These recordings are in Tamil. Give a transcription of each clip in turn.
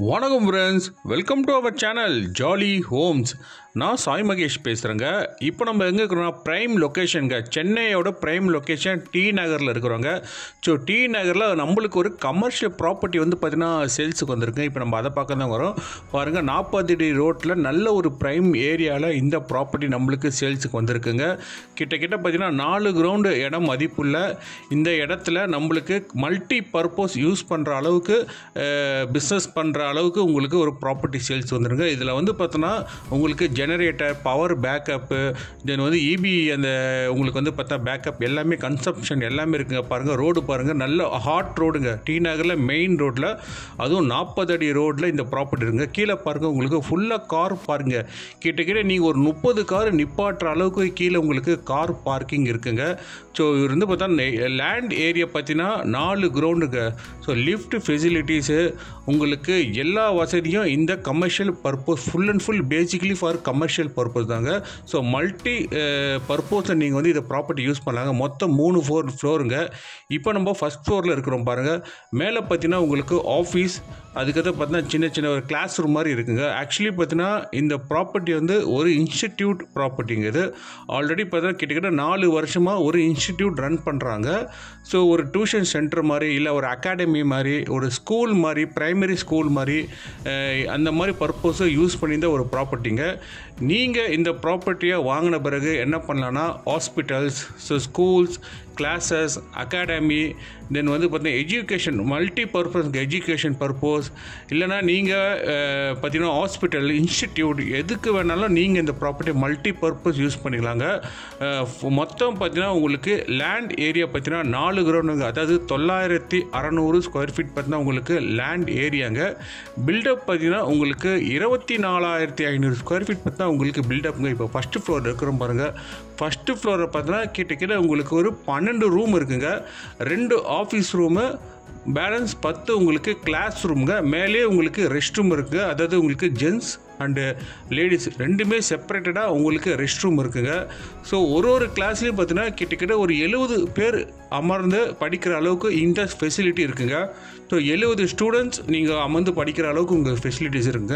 வணக்கம் friends welcome to our channel jolly homes நான் சாய் மகேஷ் பேசுகிறேங்க இப்போ நம்ம எங்கே இருக்கிறோம் ப்ரைம் லொக்கேஷனுங்க சென்னையோட ப்ரைம் லொக்கேஷன் டி நகரில் இருக்கிறோங்க ஸோ டி நகரில் நம்மளுக்கு ஒரு கமர்ஷியல் ப்ராப்பர்ட்டி வந்து பார்த்திங்கன்னா சேல்ஸுக்கு வந்திருக்கு இப்போ நம்ம அதை பார்க்க தான் வரோம் பாருங்கள் நாற்பது அடி ரோட்டில் நல்ல ஒரு ப்ரைம் ஏரியாவில் இந்த ப்ராப்பர்ட்டி நம்மளுக்கு சேல்ஸுக்கு வந்திருக்குங்க கிட்டக்கிட்ட பார்த்திங்கன்னா நாலு கிரவுண்டு இடம் மதிப்புள்ள இந்த இடத்துல நம்மளுக்கு மல்டி பர்பஸ் யூஸ் பண்ணுற அளவுக்கு பிஸ்னஸ் பண்ணுற அளவுக்கு உங்களுக்கு ஒரு ப்ராப்பர்ட்டி சேல்ஸ் வந்துருங்க இதில் வந்து பார்த்தோன்னா உங்களுக்கு ஜெனரேட்டர் பவர் பேக்கப்பு தென் வந்து இபி அந்த உங்களுக்கு வந்து பார்த்தா பேக்கப் எல்லாமே கன்சப்ஷன் எல்லாமே இருக்குங்க பாருங்கள் ரோடு பாருங்கள் நல்ல ஹாட் ரோடுங்க டி நகரில் மெயின் ரோட்டில் அதுவும் நாற்பது அடி ரோட்டில் இந்த ப்ராப்பர்ட்டி இருக்குங்க கீழே பாருங்கள் உங்களுக்கு ஃபுல்லாக கார் பாருங்க கிட்டக்கிட்ட நீங்கள் ஒரு முப்பது கார் நிப்பாட்டுற அளவுக்கு கீழே உங்களுக்கு கார் பார்க்கிங் இருக்குங்க ஸோ இவர் வந்து பார்த்தா லேண்ட் ஏரியா பார்த்தீங்கன்னா நாலு கிரவுண்டுங்க ஸோ லிஃப்ட் ஃபெசிலிட்டிஸு உங்களுக்கு எல்லா வசதியும் இந்த commercial purpose full and full basically for commercial purpose தாங்க ஸோ மல்டி பர்பஸில் நீங்கள் வந்து இதை ப்ராப்பர்ட்டி யூஸ் பண்ணலாங்க மொத்தம் மூணு ஃபோர் ஃப்ளோருங்க இப்போ நம்ம ஃபஸ்ட் ஃப்ளோரில் இருக்கிறோம் பாருங்கள் மேலே பார்த்தீங்கன்னா உங்களுக்கு ஆஃபீஸ் அதுக்கடுத்து பார்த்தீங்கன்னா சின்ன சின்ன ஒரு கிளாஸ் ரூம் மாதிரி இருக்குங்க ஆக்சுவலி பார்த்தீங்கன்னா இந்த ப்ராப்பர்ட்டி வந்து ஒரு இன்ஸ்டிடியூட் ப்ராப்பர்ட்டிங்க இது ஆல்ரெடி பார்த்தீங்கன்னா கிட்டத்தட்ட நாலு வருஷமாக ஒரு இன்ஸ்டிடியூட் ரன் பண்ணுறாங்க ஸோ ஒரு டியூஷன் சென்டர் மாதிரி இல்லை ஒரு அகாடமி மாதிரி ஒரு ஸ்கூல் மாதிரி ப்ரைமரி ஸ்கூல் மாதிரி அஹ், அந்த மாதிரி பர்பஸை யூஸ் பண்ணியிருந்த ஒரு ப்ராப்பர்ட்டிங்க நீங்கள் இந்த ப்ராப்பர்ட்டியை வாங்கின பிறகு என்ன பண்ணலான்னா hospitals so schools classes academy then வந்து பார்த்தீங்கன்னா education multi purpose education purpose இல்லைனா நீங்கள் பார்த்தீங்கன்னா ஹாஸ்பிட்டல் இன்ஸ்டிடியூட் எதுக்கு வேணாலும் நீங்கள் இந்த ப்ராப்பர்ட்டி மல்டி பர்பஸ் யூஸ் பண்ணிக்கலாங்க அஹ், மொத்தம் பார்த்தீங்கன்னா உங்களுக்கு லேண்ட் ஏரியா பார்த்தீங்கன்னா நாலு கிரவுண்டுங்க அதாவது தொள்ளாயிரத்தி அறநூறு ஸ்கொயர் ஃபீட் பார்த்தீங்கன்னா உங்களுக்கு லேண்ட் ஏரியாங்க பில்டப் பார்த்தீங்கன்னா உங்களுக்கு இருபத்தி நாலாயிரத்தி ஐநூறு ஸ்கொயர் ஃபீட் பார்த்தா உங்களுக்கு பில்டப்புங்க இப்போ ஃபஸ்ட்டு ஃப்ளோர் இருக்கிறோம் பாருங்கள் ஃபஸ்ட்டு ஃப்ளோரை பார்த்தீங்கன்னா கிட்டக்கிட்ட உங்களுக்கு ஒரு பன்னெண்டு ரூம் இருக்குங்க ரெண்டு ஆஃபீஸ் ரூமு பேலன்ஸ் பத்து உங்களுக்கு கிளாஸ் ரூமுங்க மேலே உங்களுக்கு ரெஸ்ட் ரூம் இருக்குது அதாவது உங்களுக்கு ஜென்ஸ் அண்டு லேடிஸ் ரெண்டுமே செப்பரேட்டடாக உங்களுக்கு ரெஸ்ட் ரூம் இருக்குங்க ஸோ ஒரு ஒரு கிளாஸ்லேயும் பார்த்தீங்கன்னா கிட்டத்தட்ட ஒரு எழுபது பேர் அமர்ந்து படிக்கிற அளவுக்கு இந்த ஃபெசிலிட்டி இருக்குங்க ஸோ எழுபது ஸ்டூடெண்ட்ஸ் நீங்கள் அமர்ந்து படிக்கிற அளவுக்கு உங்கள் ஃபெசிலிட்டிஸ் இருக்குங்க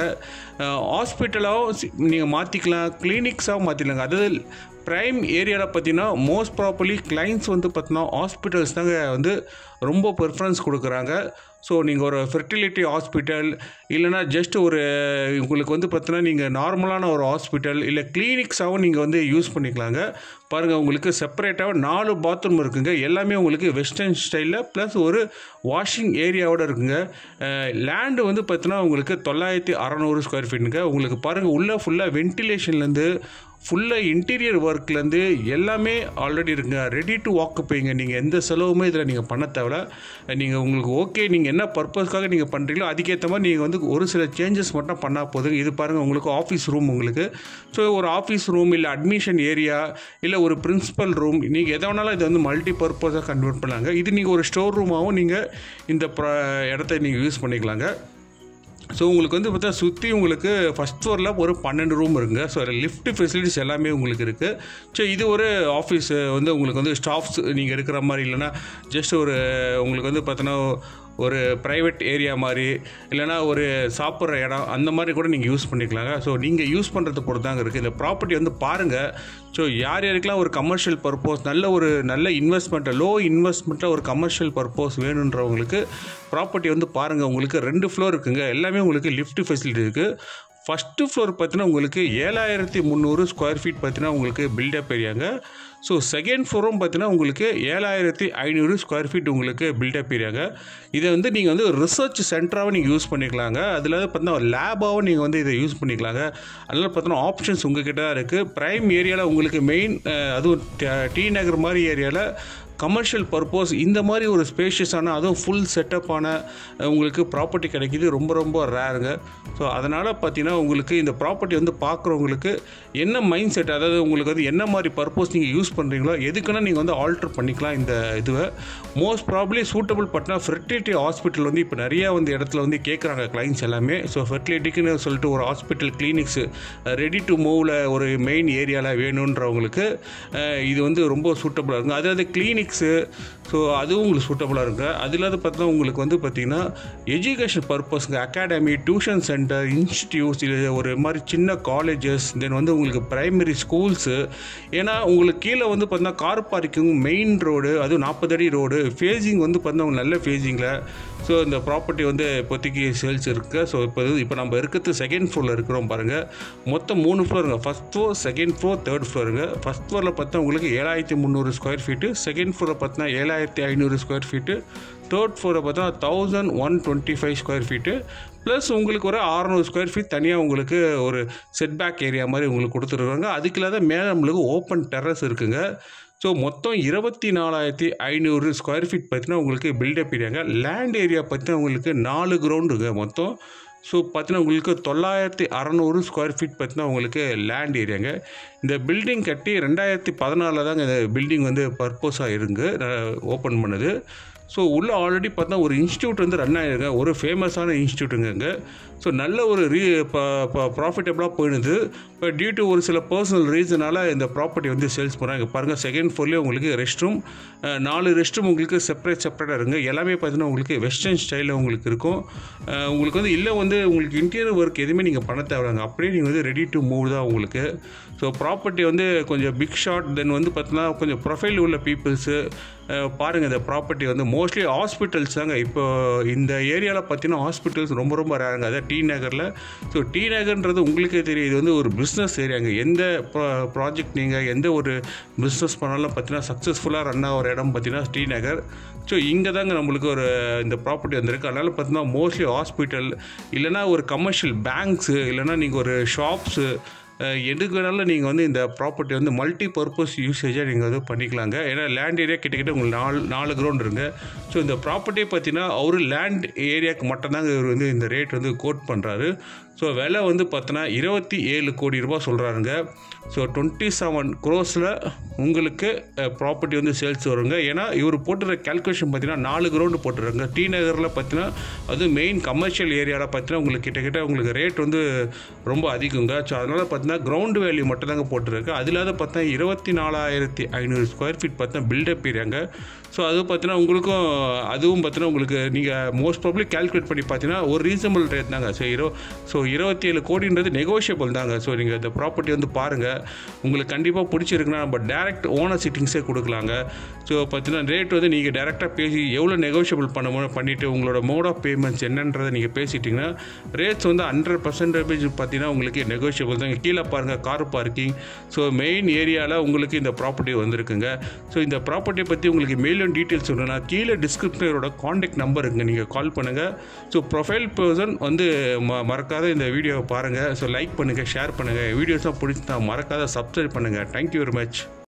ஹாஸ்பிட்டலாகவும் நீங்கள் மாற்றிக்கலாம் கிளினிக்ஸாகவும் மாற்றிக்கலாங்க அதாவது ப்ரைம் ஏரியாவில் பார்த்தீங்கன்னா மோஸ்ட் ப்ராப்பர்லி கிளைண்ட்ஸ் வந்து பார்த்தீங்கன்னா ஹாஸ்பிட்டல்ஸ் தாங்க வந்து ரொம்ப ப்ரிஃபரன்ஸ் கொடுக்குறாங்க ஸோ நீங்கள் ஒரு ஃபெர்டிலிட்டி ஹாஸ்பிட்டல் இல்லைனா ஜஸ்ட் ஒரு உங்களுக்கு வந்து பார்த்தீங்கன்னா நீங்கள் நார்மலான ஒரு ஹாஸ்பிட்டல் இல்லை கிளினிக்ஸாகவும் நீங்கள் வந்து யூஸ் பண்ணிக்கலாங்க பாருங்கள் உங்களுக்கு செப்பரேட்டாக நாலு பாத்ரூம் இருக்குங்க எல்லாமே உங்களுக்கு வெஸ்டர்ன் ஸ்டைலில் ப்ளஸ் ஒரு வாஷிங் ஏரியாவோட இருக்குங்க லேண்டு வந்து பார்த்தீங்கன்னா உங்களுக்கு தொள்ளாயிரத்தி அறநூறு ஸ்கொயர் ஃபீட்டுங்க உங்களுக்கு பாருங்கள் உள்ளே ஃபுல்லாக வென்டிலேஷன்லேருந்து ஃபுல்லாக இன்டீரியர் ஒர்க்லேருந்து எல்லாமே ஆல்ரெடி இருக்குங்க ரெடி டு வாக்குப்பைங்க நீங்கள் எந்த செலவுமே இதில் நீங்கள் பண்ண தேவையில்ல நீங்கள் உங்களுக்கு ஓகே நீங்கள் என்ன பர்பஸ்க்காக நீங்கள் பண்ணுறீங்களோ அதுக்கேற்ற மாதிரி நீங்கள் வந்து ஒரு சில சேஞ்சஸ் மட்டும் பண்ணால் போதும் இது பாருங்கள் உங்களுக்கு ஆஃபீஸ் ரூம் உங்களுக்கு ஸோ ஒரு ஆஃபீஸ் ரூம் இல்லை அட்மிஷன் ஏரியா இல்லை ஒரு பிரின்சிபல் ரூம் நீங்கள் எதை வேணாலும் இதை வந்து மல்டி பர்பஸாக கன்வெர்ட் பண்ணலாங்க இது நீங்கள் ஒரு ஸ்டோர் ரூமாகவும் நீங்கள் இந்த ப்ர இடத்த நீங்கள் யூஸ் பண்ணிக்கலாங்க ஸோ உங்களுக்கு வந்து பார்த்தா சுற்றி உங்களுக்கு ஃபஸ்ட் ஃப்ளோரில் ஒரு பன்னெண்டு ரூம் இருக்குங்க ஸோ லிஃப்ட் ஃபெசிலிட்டிஸ் எல்லாமே உங்களுக்கு இருக்குது ஸோ இது ஒரு ஆஃபீஸ் வந்து உங்களுக்கு வந்து ஸ்டாஃப்ஸ் நீங்கள் இருக்கிற மாதிரி இல்லைன்னா ஜஸ்ட் ஒரு உங்களுக்கு வந்து பார்த்தோன்னா ஒரு ப்ரைவேட் ஏரியா மாதிரி இல்லைனா ஒரு சாப்பிட்ற இடம் அந்த மாதிரி கூட நீங்கள் யூஸ் பண்ணிக்கலாங்க ஸோ நீங்கள் யூஸ் பண்ணுறது பொறுத்து தாங்க இருக்குது இந்த ப்ராப்பர்ட்டி வந்து பாருங்கள் ஸோ யார் யாருக்கெல்லாம் ஒரு கமர்ஷியல் பர்பஸ் நல்ல ஒரு நல்ல இன்வெஸ்ட்மெண்ட் லோ இன்வெஸ்ட்மெண்ட்டில் ஒரு கமர்ஷியல் பர்பஸ் வேணுன்றவங்களுக்கு ப்ராப்பர்ட்டி வந்து பாருங்கள் உங்களுக்கு ரெண்டு ஃப்ளோர் இருக்குங்க எல்லாமே உங்களுக்கு லிஃப்ட் ஃபெசிலிட்டி இருக்குது ஃபஸ்ட்டு ஃப்ளோர் பார்த்தீங்கன்னா உங்களுக்கு ஏழாயிரத்தி முந்நூறு ஸ்கொயர் ஃபீட் பார்த்தீங்கன்னா உங்களுக்கு பில்டப் ஏரியாங்க ஸோ செகண்ட் ஃப்ளோரும் பார்த்தீங்கன்னா உங்களுக்கு ஏழாயிரத்தி ஐநூறு ஸ்கொயர் ஃபீட் உங்களுக்கு பில்டப் ஏரியாங்க இதை வந்து நீங்கள் வந்து ரிசர்ச் சென்டராகவும் நீங்கள் யூஸ் பண்ணிக்கலாங்க அதில் பார்த்தீங்கன்னா ஒரு லேபாகவும் நீங்கள் வந்து இதை யூஸ் பண்ணிக்கலாங்க அதனால் பார்த்தீங்கன்னா ஆப்ஷன்ஸ் உங்ககிட்ட தான் இருக்குது ப்ரைம் ஏரியாவில் உங்களுக்கு மெயின் அதுவும் டி நகர் மாதிரி ஏரியாவில் கமர்ஷியல் பர்பஸ் இந்த மாதிரி ஒரு ஸ்பேஷியஸான அதுவும் ஃபுல் செட்டப்பான உங்களுக்கு ப்ராப்பர்ட்டி கிடைக்கிது ரொம்ப ரொம்ப ரேருங்க ஸோ அதனால் பார்த்தீங்கன்னா உங்களுக்கு இந்த ப்ராப்பர்ட்டி வந்து பார்க்குறவங்களுக்கு என்ன மைண்ட் செட் அதாவது உங்களுக்கு வந்து என்ன மாதிரி பர்பஸ் நீங்கள் யூஸ் பண்ணுறீங்களோ எதுக்குன்னா நீங்கள் வந்து ஆல்ட்ரு பண்ணிக்கலாம் இந்த இதுவை மோஸ்ட் ப்ராப்ளி சூட்டபிள் பட்டினா ஃபெர்டிலிட்டி ஹாஸ்பிட்டல் வந்து இப்போ நிறையா வந்து இடத்துல வந்து கேட்குறாங்க கிளைண்ட்ஸ் எல்லாமே ஸோ ஃபெர்டிலிட்டிக்குன்னு சொல்லிட்டு ஒரு ஹாஸ்பிட்டல் கிளினிக்ஸு ரெடி டு மூவில் ஒரு மெயின் ஏரியாவில் வேணுன்றவங்களுக்கு அஹ், இது வந்து ரொம்ப சூட்டபுளாக இருக்கும் அதாவது கிளினிக்ஸு ஸோ ஸோ அதுவும் உங்களுக்கு சூட்டபுளாக இருக்குது அது இல்லாத பார்த்தா உங்களுக்கு வந்து பார்த்திங்கன்னா எஜுகேஷன் பர்பஸ்க்கு அகாடமி டியூஷன் சென்டர் இன்ஸ்டியூட்ஸ் இல்லை ஒரு மாதிரி சின்ன காலேஜஸ் தென் வந்து உங்களுக்கு ப்ரைமரி ஸ்கூல்ஸு ஏன்னா உங்களுக்கு கீழே வந்து பார்த்தீங்கன்னா கார் பார்க்கிங் மெயின் ரோடு அதுவும் நாற்பது அடி ரோடு ஃபேஸிங் வந்து பார்த்தீங்கன்னா உங்களுக்கு நல்ல ஃபேஸிங்கில் ஸோ இந்த ப்ராப்பர்ட்டி வந்து இப்போதைக்கு சேல்ஸ் இருக்குது ஸோ இப்போ இப்போ நம்ம இருக்கிறது செகண்ட் ஃப்ளோரில் இருக்கிறோம் பாருங்கள் மொத்தம் மூணு ஃப்ளோருங்க first floor second floor third ஃப்ளோருங்க ஃபஸ்ட் ஃப்ளோரில் பார்த்தா உங்களுக்கு ஏழாயிரத்தி முந்நூறு ஸ்கொயர் ஃபீட்டு செகண்ட் ஃப்ளோரில் பார்த்தா ஏழாயிரத்தி ஐநூறு ஸ்கொயர் ஃபீட்டு தேர்ட் ஃப்ளோரில் பார்த்தா thousand one twenty five square feet plus உங்களுக்கு ஒரு அறநூறு ஸ்கொயர் ஃபீட் தனியாக உங்களுக்கு ஒரு செட்பேக் ஏரியா மாதிரி உங்களுக்கு கொடுத்துருக்காங்க அதுக்கு இல்லாத மேலே நம்மளுக்கு ஓப்பன் டெரஸ் இருக்குங்க ஸோ மொத்தம் இருபத்தி நாலாயிரத்தி ஐநூறு ஸ்கொயர் ஃபீட் பார்த்தீங்கன்னா உங்களுக்கு பில்டப் ஏரியாங்க லேண்ட் ஏரியா பார்த்தீங்கன்னா உங்களுக்கு நாலு கிரவுண்டுங்க மொத்தம் ஸோ பார்த்தீங்கன்னா உங்களுக்கு தொள்ளாயிரத்தி அறநூறு ஸ்கொயர் ஃபீட் பார்த்தீங்கன்னா உங்களுக்கு லேண்ட் ஏரியாங்க இந்த பில்டிங் கட்டி ரெண்டாயிரத்தி பதினாலில் தாங்க இந்த பில்டிங் வந்து பர்பஸாக இருங்க ஓப்பன் பண்ணுது ஸோ உள்ளே ஆல்ரெடி பார்த்தா ஒரு இன்ஸ்டியூட் வந்து ரன் ஆகிருங்க ஒரு ஃபேமஸான இன்ஸ்டியூட்டுங்க இங்கே ஸோ நல்ல ஒரு ரீ ப்ராஃபிட்டபுளாக போயிடுது இப்போ டியூ டு ஒரு சில பர்சனல் ரீசனால் இந்த ப்ராப்பர்ட்டி வந்து சேல்ஸ் பண்ணுறாங்க பாருங்கள் செகண்ட் ஃப்ளோர்லேயே உங்களுக்கு ரெஸ்ட் ரூம் நாலு ரெஸ்ட் ரூம் உங்களுக்கு செப்பரேட் செப்பரேட்டாக இருங்க எல்லாமே பார்த்தீங்கன்னா உங்களுக்கு வெஸ்டர்ன் ஸ்டைலில் உங்களுக்கு இருக்கும் அஹ் உங்களுக்கு வந்து இல்லை வந்து உங்களுக்கு இன்டீரியர் ஒர்க் எதுவுமே நீங்கள் பண்ண தேவைங்க அப்படியே நீங்கள் வந்து ரெடி டு மூவ் தான் உங்களுக்கு ஸோ ப்ராப்பர்ட்டி வந்து கொஞ்சம் பிக் ஷாட் தென் வந்து பார்த்தீங்கன்னா கொஞ்சம் ப்ரொஃபைல் உள்ள பீப்புள்ஸு பாருங்கள் இந்த ப்ராப்பர்ட்டி வந்து மோஸ்ட்லி ஹாஸ்பிட்டல்ஸ் தாங்க இப்போ இந்த ஏரியாவில் பார்த்தீங்கன்னா ஹாஸ்பிட்டல்ஸ் ரொம்ப ரொம்ப ரேருங்க அதான் டி நகரில் ஸோ டி நகர்ன்றது உங்களுக்கே தெரியும் இது வந்து ஒரு பிஸ்னஸ் ஏரியாங்க எந்த ப்ராஜெக்ட் நீங்கள் எந்த ஒரு பிஸ்னஸ் பண்ணாலும் பார்த்தீங்கன்னா சக்ஸஸ்ஃபுல்லாக ரன் ஆகிற இடம் பார்த்தீங்கன்னா டி நகர் ஸோ இங்கே தாங்க நம்மளுக்கு ஒரு இந்த ப்ராப்பர்ட்டி வந்திருக்கு அதனால் பார்த்தீங்கன்னா மோஸ்ட்லி ஹாஸ்பிட்டல் இல்லைனா ஒரு கமர்ஷியல் பேங்க்ஸு இல்லைனா நீங்கள் ஒரு ஷாப்ஸு அஹ் எதுக்கு வேணாலும் நீங்கள் வந்து இந்த ப்ராப்பர்ட்டி வந்து மல்டி பர்பஸ் யூசேஜாக நீங்கள் வந்து பண்ணிக்கலாங்க ஏன்னா லேண்ட் ஏரியா கிட்டக்கிட்ட உங்களுக்கு நாலு நாலு கிரவுண்ட் இருங்க ஸோ இந்த ப்ராப்பர்ட்டியை பார்த்தீங்கன்னா அவர் லேண்ட் ஏரியாவுக்கு மட்டும்தாங்க இவர் வந்து இந்த ரேட் வந்து கோட் பண்ணுறாரு ஸோ விலை வந்து பார்த்தோன்னா இருபத்தி ஏழு கோடி ரூபாய் சொல்கிறாருங்க ஸோ டுவெண்ட்டி செவன் க்ரோஸில் உங்களுக்கு ப்ராப்பர்ட்டி வந்து சேல்ஸ் வருங்க ஏன்னா இவர் போட்டுற கேல்குலேஷன் பார்த்தீங்கன்னா நாலு கிரவுண்டு போட்டுருங்க டி நகரில் பார்த்தீங்கன்னா அது மெயின் கமர்ஷியல் ஏரியாவில் பார்த்தீங்கன்னா உங்களுக்கு கிட்டக்கிட்ட உங்களுக்கு ரேட் வந்து ரொம்ப அதிகங்க ஸோ அதனால் பார்த்தீங்கன்னா கிரவுண்டு வேல்யூ மட்டும் தாங்க போட்டுருக்கு அது இல்லாத பார்த்தா இருபத்தி நாலாயிரத்தி ஐநூறு ஸ்கொயர் ஃபீட் பார்த்தா பில்டப் ஏரியாங்க ஸோ அது பார்த்தீங்கன்னா உங்களுக்கும் அதுவும் பார்த்தீங்கன்னா உங்களுக்கு நீங்கள் மோஸ்ட் ப்ராப்ளி கால்குலேட் பண்ணி பார்த்தீங்கன்னா ஒரு ரீசனபிள் ரேட் தாங்க ஸோ இரு ஸோ இருபத்தி ஏழு கோடின்றது நெகோஷியபிள் தாங்க ஸோ நீங்கள் இந்த ப்ராப்பர்ட்டி வந்து பாருங்கள் உங்களுக்கு கண்டிப்பாக பிடிச்சிருக்குன்னா நம்ம டேரெக்ட் ஓனர் சிட்டிங்ஸே கொடுக்கலாங்க ஸோ பார்த்தீங்கன்னா ரேட் வந்து நீங்கள் டேரெக்டாக பேசி எவ்வளோ நெகோஷியபிள் பண்ண முடியும் பண்ணிவிட்டு உங்களோட மோட் ஆஃப் பேமெண்ட்ஸ் என்னன்றதை நீங்கள் பேசிட்டிங்கன்னா ரேட்ஸ் வந்து ஹண்ட்ரட் பர்சன்டேஜ் பார்த்தீங்கன்னா உங்களுக்கு நெகோஷியபிள் தாங்க கீழே பாருங்கள் கார் பார்க்கிங் ஸோ மெயின் ஏரியாவில் உங்களுக்கு இந்த ப்ராப்பர்ட்டி வந்திருக்குங்க ஸோ இந்த ப்ராப்பர்ட்டியை பற்றி உங்களுக்கு மேலும் டீட்டெயில்ஸ் வேணும்னா கீழே டிஸ்கிரிப்ஷனரோட காண்டாக்ட் நம்பர் இருக்குங்க நீங்கள் கால் பண்ணுங்கள் ஸோ ப்ரொஃபைல் பர்சன் வந்து ம மறக்காத இந்த வீடியோவை பாருங்கள் ஸோ லைக் பண்ணுங்கள் ஷேர் பண்ணுங்கள் வீடியோஸாக பிடிச்சிருந்தா மறக்காத சப்ஸ்கிரைப் பண்ணுங்கள் தேங்க்யூ வெரி மச்